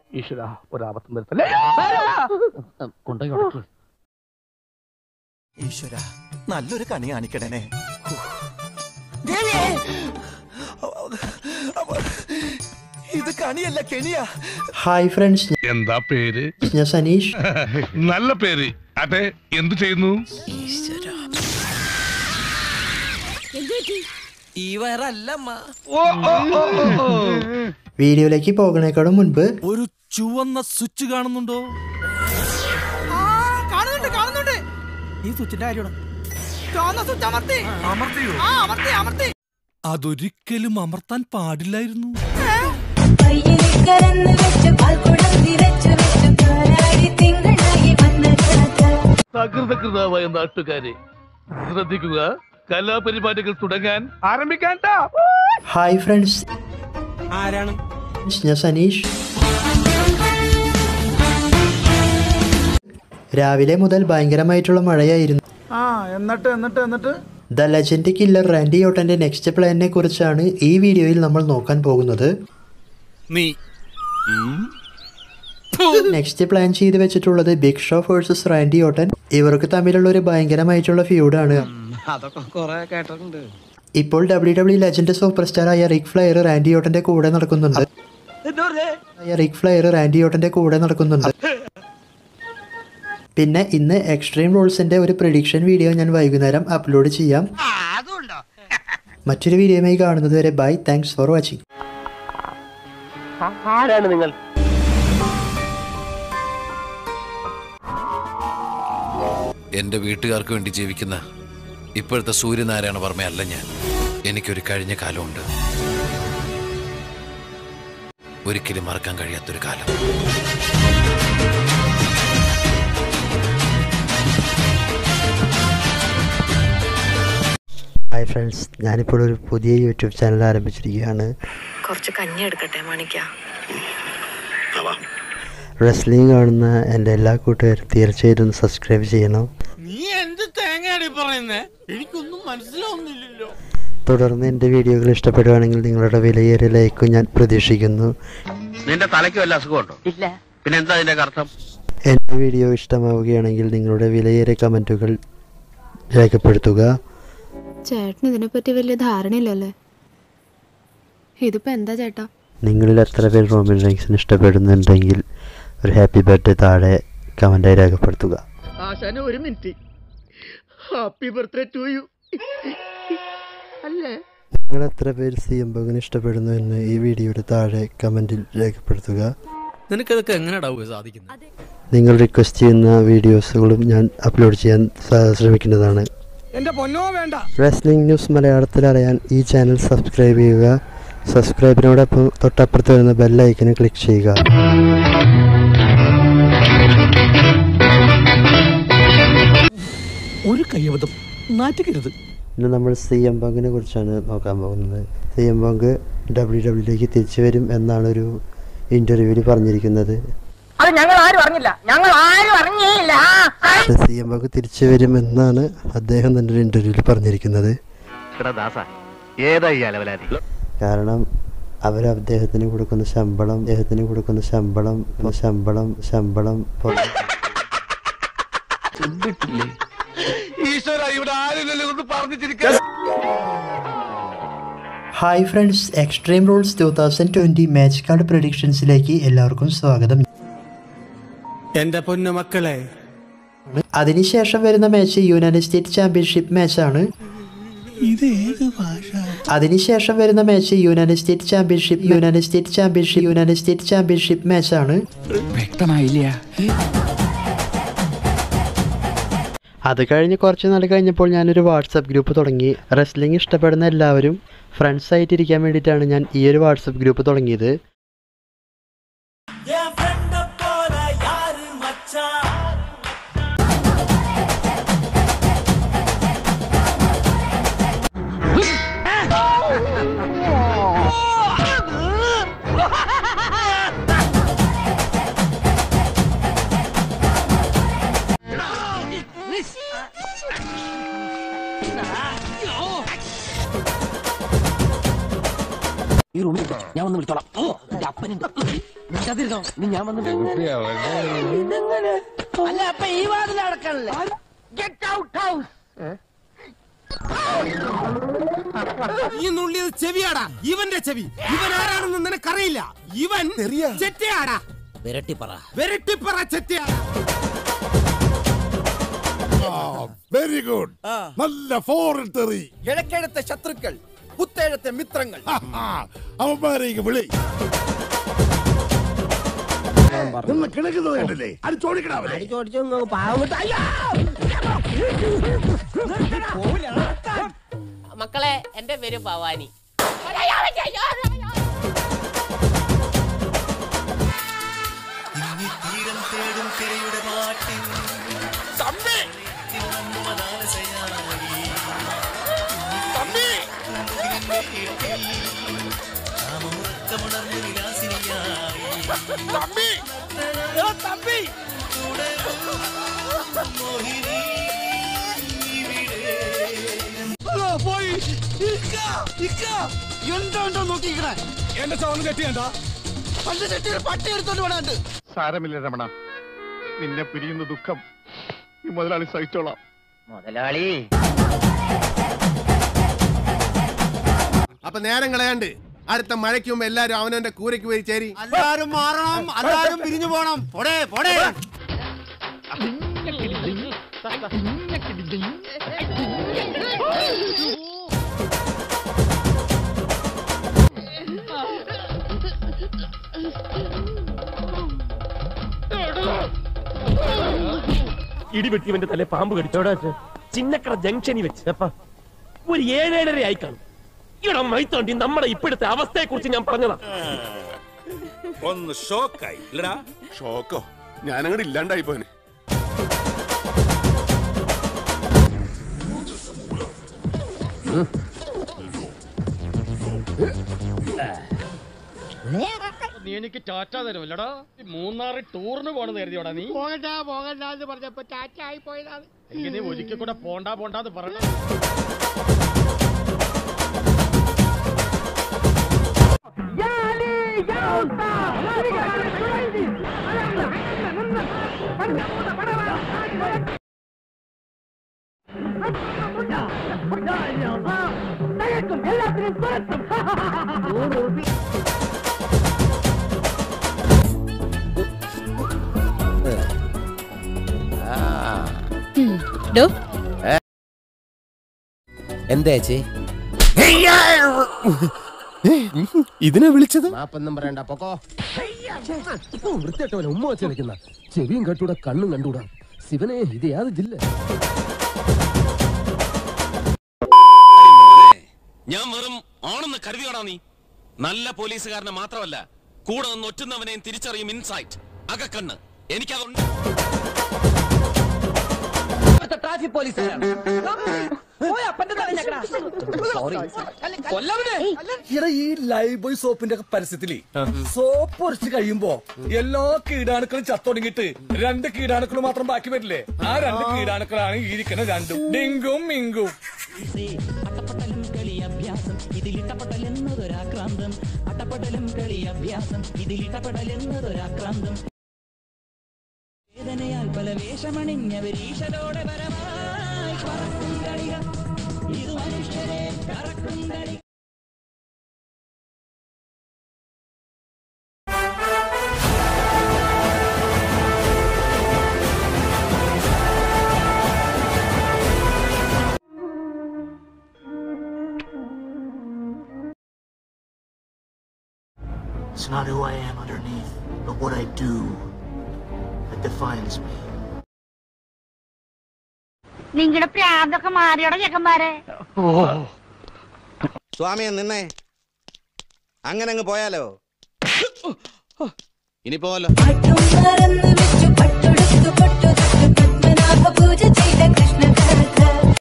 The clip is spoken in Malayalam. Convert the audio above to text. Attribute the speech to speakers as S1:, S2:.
S1: ഈശ്വര ഒരാപത്തും വരുത്തല്ലേ
S2: കൊണ്ടുപോയി ഉടക്ക്.
S3: ഈശ്വര നല്ലൊരു കണി കാണിക്കണേ ഇത് കണിയല്ല കെണിയാ
S4: ഹായ് ഫ്രണ്ട്സ്
S5: എന്താ പേര്
S4: ഞാൻ സനീഷ്
S5: നല്ല പേര് അതെ എന്തു ചെയ്യുന്നു
S3: ഈ വയറല്ലമ്മ
S5: ഓ ഓ ഓ ഓ, ഓ.
S4: വീഡിയോയിലേക്ക് പോകുന്നതിനേക്കാളും മുൻപ്
S3: ഒരു ചുവന്ന സ്വിച്ച് കാണുന്നുണ്ടോ
S6: കാണുന്നുണ്ട് കാണുന്നുണ്ട് ഈ സ്വിച്ചിന്റെ കാര്യമാണ് ചുവന്ന സ്വിച്ച് അമർത്തി
S3: അമർത്തിയോ
S6: ആ അമർത്തി അമർത്തി
S3: അതൊരിക്കലും അമർത്താൻ പാടില്ലായിരുന്നു
S7: കയ്യിലിക്കരന്ന് വെച്ച് പാൽക്കുടം നിറച്ചു വെച്ച് പാലാടി തിങ്കളായി വന്ന കഥ
S1: സകൃതകൃതാവായ നാട്ടുകാരെ ശ്രദ്ധിക്കുക കലാപരിപാടികൾ തുടങ്ങാൻ ആരംഭിക്കാൻ ട്ടാ.
S4: ഹായ് ഫ്രണ്ട്സ്
S3: ആരാണ്
S4: ഞാൻ സനീഷ് രാവിലെ മുതൽ ഭയങ്കരമായിട്ടുള്ള മഴയായിരുന്നു
S6: ആ എന്നിട്ട് എന്നിട്ട് എന്നിട്ട്
S4: ദ ലെജൻഡ് കില്ലർ റാൻഡി ഓട്ടന്റെ നെക്സ്റ്റ് പ്ലാനിനെ കുറിച്ചാണ് ഈ വീഡിയോയിൽ നമ്മൾ നോക്കാൻ പോകുന്നത്
S3: നീ
S4: നെക്സ്റ്റ് പ്ലാൻ ചെയ്ത് വെച്ചിട്ടുള്ളത് big show versus Randy Orton ഇവർക്ക് തമ്മിലുള്ള ഒരു ഭയങ്കരമായിട്ടുള്ള ഫ്യൂഡാണ്
S2: അതൊക്കെ കൊറേ കേട്ടിട്ടുണ്ട്
S4: ഇപ്പോൾ W W legend superstar ആയ റിക് ഫ്ലയർ റാൻഡി ഓട്ടന്റെ കൂടെ നടക്കുന്നുണ്ട് ആയ റിക് ഫ്ലയർ റാൻഡി ഓട്ടന്റെ കൂടെ നടക്കുന്നുണ്ട് പിന്നെ ഇന്ന് എക്സ്ട്രീം റൂൾസിന്റെ ഒരു പ്രഡിക്ഷൻ വീഡിയോ ഞാൻ വൈകുന്നേരം അപ്ലോഡ് ചെയ്യാം മറ്റൊരു വീഡിയോയുമായി കാണുന്നത് വരെ ബൈ താങ്ക്സ് ഫോർ വാച്ചിങ്
S1: ആരാണ് നിങ്ങൾ
S8: എന്റെ വീട്ടുകാർക്ക് വേണ്ടി ജീവിക്കുന്ന ഇപ്പോഴത്തെ സൂര്യനാരായണ വർമ്മയല്ല ഞാൻ എനിക്കൊരു കഴിഞ്ഞ കാലമുണ്ട് ഒരിക്കലും മറക്കാൻ കഴിയാത്തൊരു കാലം
S4: ഹായ് ഫ്രണ്ട്സ് ഞാനിപ്പോൾ ഒരു പുതിയ യൂട്യൂബ് ചാനൽ ആരംഭിച്ചിരിക്കുകയാണ്
S9: കുറച്ച് കഞ്ഞി എടുക്കട്ടെ മാണിക്ക
S4: റെസ്ലിംഗ് കാണുന്ന എൻ്റെ എല്ലാ കൂട്ടുകാരും തീർച്ചയായിട്ടും ഒന്ന് സബ്സ്ക്രൈബ് ചെയ്യണം
S3: നീ എന്ത് തേങ്ങയാടി പറയുന്നേ എനിക്കൊന്നും മനസ്സിലാവുന്നില്ലല്ലോ
S4: തുടർന്ന് എൻ്റെ വീഡിയോകൾ ഇഷ്ടപ്പെടുകയാണെങ്കിൽ നിങ്ങളുടെ വിലയേറിയ ലൈക്കും ഞാൻ പ്രതീക്ഷിക്കുന്നു
S1: നിന്റെ തലയ്ക്ക് വല്ല അസുഖമുണ്ടോ ഇല്ല പിന്നെ എന്താ അതിന്റെ അർത്ഥം
S4: എൻ്റെ വീഡിയോ ഇഷ്ടമാവുകയാണെങ്കിൽ നിങ്ങളുടെ വിലയേറിയ കമൻറ്റുകൾ രേഖപ്പെടുത്തുക
S7: ചേട്ടന് ഇതിനെപ്പറ്റി വലിയ ധാരണയില്ലല്ലേ ഇതിപ്പോ എന്താ ചേട്ടാ
S4: നിങ്ങളിൽ എത്ര പേർ റോമിൻ റൈൻസിന് ഇഷ്ടപ്പെടുന്നുണ്ടെങ്കിൽ ഒരു ഹാപ്പി ബർത്ത്ഡേ താഴെ കമൻറ്റായി രേഖപ്പെടുത്തുക
S6: ആശാന ഒരു minute happy birthday to you അല്ലേ
S4: നിങ്ങൾ എത്ര പേര് സി എം ബോഗിന് ഇഷ്ടപ്പെടുന്നു എന്ന് ഈ വീഡിയോയുടെ താഴെ കമൻറ്റിൽ രേഖപ്പെടുത്തുക
S3: നിനക്കതൊക്കെ എങ്ങനെയാടാവുക സാധിക്കുന്നത്
S4: നിങ്ങൾ റിക്വസ്റ്റ് ചെയ്യുന്ന വീഡിയോസുകളും ഞാൻ അപ്ലോഡ് ചെയ്യാൻ സ- ശ്രമിക്കുന്നതാണ്
S6: എന്റെ പൊന്നോ വേണ്ട
S4: റെസ്ലിംഗ് ന്യൂസ് മലയാളത്തിൽ അറിയാൻ ഈ ചാനൽ സബ്സ്ക്രൈബ് ചെയ്യുക സബ്സ്ക്രൈബിനോടൊപ്പം തൊട്ടപ്പുറത്ത് വരുന്ന ബെല്ലൈക്കന് ക്ലിക്ക് ചെയ്യുക
S3: ഒരു കയ്യബദ്ധം നാറ്റുകരുത്
S4: ഇന്ന് നമ്മൾ സി എം ബോങ്കിനെ കുറിച്ചാണ് നോക്കാൻ പോകുന്നത് സി എം ബോങ്ക് ഡബ്ല്യു ഡബ്ല്യുയിലേക്ക് തിരിച്ചു വരും എന്നാണ് ഒരു ഇൻ്റർവ്യൂവിൽ പറഞ്ഞിരിക്കുന്നത്
S6: അത് ഞങ്ങൾ ആരും അറിഞ്ഞില്ല ഞങ്ങൾ ആരും അറിഞ്ഞില്ല
S4: സി എം ബോങ്ക് തിരിച്ചു വരും എന്നാണ് അദ്ദേഹം തന്നെ ഒരു ഇൻ്റർവ്യൂവിൽ പറഞ്ഞിരിക്കുന്നത്
S1: എടാ ദാസ ഏതാ ഈ അലവലാതി
S4: കാരണം അവർ അദ്ദേഹത്തിന് കൊടുക്കുന്ന ശമ്പളം അദ്ദേഹത്തിന് കൊടുക്കുന്ന ശമ്പളം ശമ്പളം ശമ്പളം പൊ-
S5: ഈശ്വര ഇവിടെ ആരില്ലല്ലോ ഒന്ന് പറഞ്ഞു ചിരിക്കാൻ
S4: hi friends extreme rules two thousand twenty match card പ്രഡിക്ഷൻസിലേക്ക് എല്ലാവർക്കും സ്വാഗതം
S3: എന്റെ പൊന്നു മക്കളെ
S4: അതിനുശേഷം വരുന്ന മാച്ച് യുണൈറ്റഡ് സ്റ്റേറ്റ് ചാമ്പ്യൻഷിപ്പ് മാച്ചാണ് അതിനുശേഷം വരുന്ന match United State championship United State championship United State championship മാച്ചാണ്
S2: വ്യക്തമായില്ല
S4: അത് കഴിഞ്ഞ് കുറച്ച് നാൾ കഴിഞ്ഞപ്പോൾ ഞാനൊരു വാട്സപ്പ് ഗ്രൂപ്പ് തുടങ്ങി റെസ്ലിംഗ് ഇഷ്ടപ്പെടുന്ന എല്ലാവരും ഫ്രണ്ട്സ് ആയിട്ടിരിക്കാൻ വേണ്ടിയിട്ടാണ് ഞാൻ ഈ ഒരു വാട്സപ്പ് ഗ്രൂപ്പ് തുടങ്ങിയത്
S2: ഈ റൂമിൽ ഞാൻ വന്ന് വിളിച്ചോളാം ഓ, എന്റെ അപ്പനുണ്ട് മിണ്ടാതിരുന്നോ നീ ഞാൻ വന്ന് അല്ല അപ്പൊ ഈ വാതിൽ അടക്കണല്ലേ ഗെറ്റ് ഔട്ട് ഹൗസ്
S3: ഈ നുള്ളിയത് ചെവിയാടാ ഇവന്റെ ചെവി ഇവൻ ആരാണെന്ന് നിനക്കറിയില്ല ഇവൻ ചെറ്റയാടാ
S2: വിരട്ടി പറ
S3: വെരട്ടിപ്പറ ചെറ്റയാടാ
S5: വെരി ഗുഡ് നല്ല ഫോറിൻ തെറി
S3: കിഴക്കെടുത്ത ശത്രുക്കൾ കുത്തേഴത്തെ മിത്രങ്ങൾ
S5: അവന്മാരെ വിളി നിന്ന് കിണക്കുന്നത് കണ്ടില്ലേ അത് ചോദിക്കണവരെ
S2: ചോദിച്ചു പാവം അയ്യോ
S10: മക്കളെ എന്റെ പേര് ഭവാനി
S3: എന്താണ്ടോ നോക്കിക്കണേ എന്റെ സൗണ്ട് കെട്ടിയണ്ട പണ്ട് ചെട്ടിയിൽ പട്ടി എടുത്തോണ്ട് വേണാണ്ട്
S5: സാരമില്ല രമണ നിന്നെ പിരിയുന്ന ദുഃഖം ഈ മുതലാളി സഹിച്ചോളാം
S2: മുതലാളി
S3: അപ്പൊ നേരം കളയാണ്ട് അടുത്ത മഴയ്ക്ക് മുമ്പ് എല്ലാരും അവനവന്റെ കൂരയ്ക്ക് പോയി ചേരി
S6: എല്ലാരും മാറണം എല്ലാരും പിരിഞ്ഞു പോണം പോടേ പോടേ
S11: ഇടിവെട്ടിവന്റെ തല പാമ്പ് കടിച്ചോടാ ചിന്നക്കട ജംഗ്ഷനിൽ വെച്ച് ഒരു ഏഴേഴര ആയി കാണും ഇവിടെ മൈത്തോണ്ടി നമ്മുടെ ഇപ്പോഴത്തെ അവസ്ഥയെ കുറിച്ച് ഞാൻ പറഞ്ഞതാ
S5: ഒന്ന് ഷോക്കായി ഇല്ലടാ ഷോക്കോ ഞാനങ്ങോട്ട് ഇല്ലാണ്ടായി പോനെ
S3: നീ എനിക്ക് ടാറ്റ തരുമല്ലടാ മൂന്നാറ് ടൂറിന് പോണെന്ന് കരുതിയോടാ നീ പോകണ്ട പോകണ്ട എന്ന് പറഞ്ഞപ്പോ ടാറ്റ ആയി പോയതാണ് എങ്കിൽ നീ ഒരിക്കൽ കൂടെ പോണ്ടാ പോണ്ടാന്ന് പറയണം
S2: എന്താ ചേച്ചി
S3: ഇതിനെ വിളിച്ചത്
S2: മാപ്പൊന്നും പറയണ്ട പൊക്കോ വൃത്തിയായിട്ടവനെ ഉമ്മ വെച്ച് കളിക്കുന്ന ചെവിയും കെട്ടൂടാ കണ്ണും കണ്ടൂടാ ശിവനെ ഇത് യാത് ജില്ല
S8: ഞാൻ വെറും ആണെന്ന് കരുതിയോടാ നീ നല്ല പോലീസുകാരനെ മാത്രമല്ല കൂടെ നിന്ന് ഒറ്റുന്നവനെയും തിരിച്ചറിയും ഇൻസൈറ്റ് അകക്കണ്ണ് എനിക്കതുണ്ട്
S2: ട്രാഫിക് പോലീസുകാരാണ്
S3: ഈ ലൈവ് ബോയ് സോപ്പിന്റെ ഒക്കെ പരസ്യത്തില് സോപ്പ് ഉറച്ച് കഴിയുമ്പോ എല്ലാ കീടാണുക്കളും ചത്തൊടുങ്ങിട്ട് രണ്ട് കീടാണുക്കൾ മാത്രം ബാക്കി വരില്ലേ ആ രണ്ട് കീടാണുക്കളാണ് ഈ ഇരിക്കുന്ന രണ്ടും ഡിങ്കും മിങ്കും
S6: It's not who I am underneath, but what I do that defines me.
S7: നിങ്ങളുടെ പ്രാന്തൊക്കെ മാറിയോടെ ചെക്കന്മാരെ
S1: സ്വാമിയെ നിന്നേ അങ്ങനെ അങ്ങ് പോയാലോ ഇനി പോവല്ലോ
S7: പാട്ടും മറന്നു വെച്ചു പട്ടൊടുത്തു പൊട്ടു തൊട്ടു പത്മനാഭ പൂജ ചെയ്ത കൃഷ്ണ